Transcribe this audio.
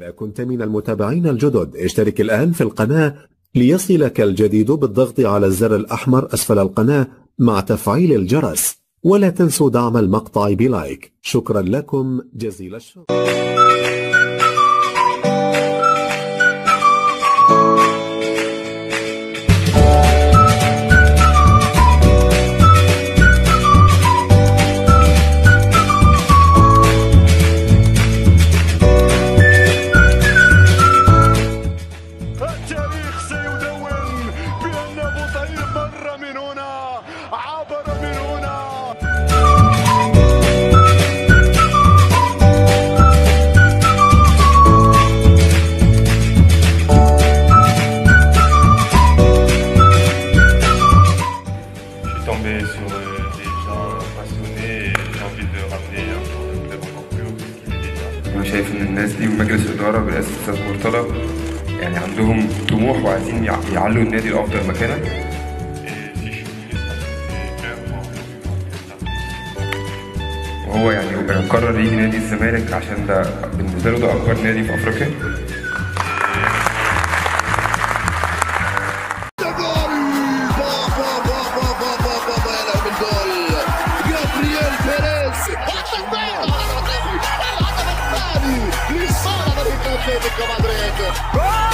إذا كنت من المتابعين الجدد اشترك الآن في القناة ليصلك الجديد بالضغط على الزر الأحمر أسفل القناة مع تفعيل الجرس ولا تنسوا دعم المقطع بلايك شكرا لكم جزيل الشكر التاريخ سيدون بأن أبو طيب مر من هنا عبر من هنا Je suis tombé sur euh, des gens passionnés et j'ai envie de ramener un jour le club encore plus haut que ce qu'il est déjà. انا شايف ان الناس دي ومجلس الاداره برئاسه الاستاذ مرتضى يعني عندهم طموح وعايزين يع- يعلوا النادي لافضل مكانه Et si je suis venu, c'est parce que c'est clairement le وهو يعني قرر يجي نادي الزمالك عشان ده بالنسبه له ده اكبر نادي في افريقيا جول بابا بابا بابا بابا يا له من جول جابرييل بيريز الهدف الثاني لصالح اتلتيكو مدريد